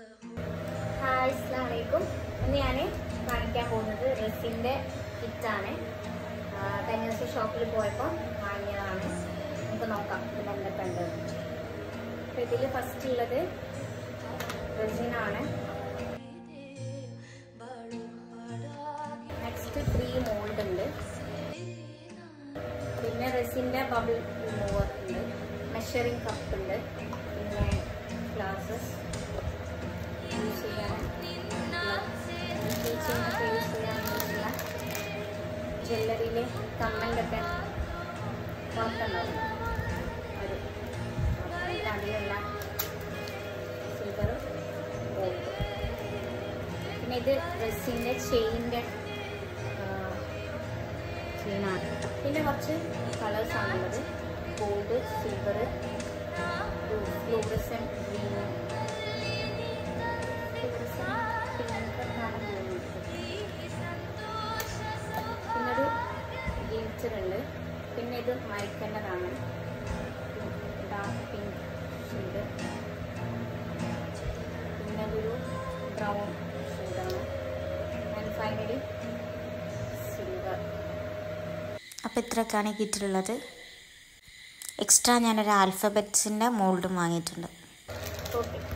hi അസ്സാം വലൈക്കും ഇന്ന് ഞാൻ കാണിക്കാൻ പോകുന്നത് റെസിൻ്റെ കിറ്റാണ് കഴിഞ്ഞ ദിവസം ഷോപ്പിൽ പോയപ്പോൾ വാങ്ങിയതാണ് നമുക്ക് നോക്കാം ഇതിൽ എന്തൊക്കെ ഉണ്ട് അപ്പോൾ ഇതിൽ ഫസ്റ്റ് ഉള്ളത് റെസിനാണ് നെക്സ്റ്റ് ത്രീ മോൾഡ് ഉണ്ട് പിന്നെ റെസിൻ്റെ ബബിൾ റിമൂവർ ഉണ്ട് മെഷറിംഗ് കപ്പ് ഉണ്ട് പിന്നെ ഗ്ലാസസ് യൂസ് ചെയ്യാൻ ടീച്ചിങ്ങിനൊക്കെ യൂസ് ചെയ്യാനുള്ള ജ്വല്ലറിയിലെ കമ്മലിലൊക്കെ നോക്കുന്നുണ്ടാവും ഒരു അതിലുള്ള സിൽവറും ഗോൾഡ് പിന്നെ ഇത് ഡ്രസ്സിൻ്റെ ചെയിൻ്റെ ചെയിനാണ് പിന്നെ കുറച്ച് കളേഴ്സ് ആണുള്ളത് ഗോൾഡ് സിൽവർ ഫ്ലൂറസൻ ഗ്രീൻ പിന്നൊരു ഗീച്ചറുണ്ട് പിന്നെ ഇത് മയക്കേണ്ടതാണ് ഡാർക്ക് പിങ്ക് ഷെയ്ഡ് പിന്നെ ഇതൊരു ബ്രൗൺ ഷെയ്ഡാണ് ആൻഡ് ഫൈനലി സിൽവർ അപ്പോൾ ഇത്രയൊക്കെയാണ് ഈ കിറ്റിലുള്ളത് എക്സ്ട്രാ ഞാനൊരു ആൽഫബറ്റ്സിൻ്റെ മോൾഡും വാങ്ങിയിട്ടുണ്ട് ഓക്കെ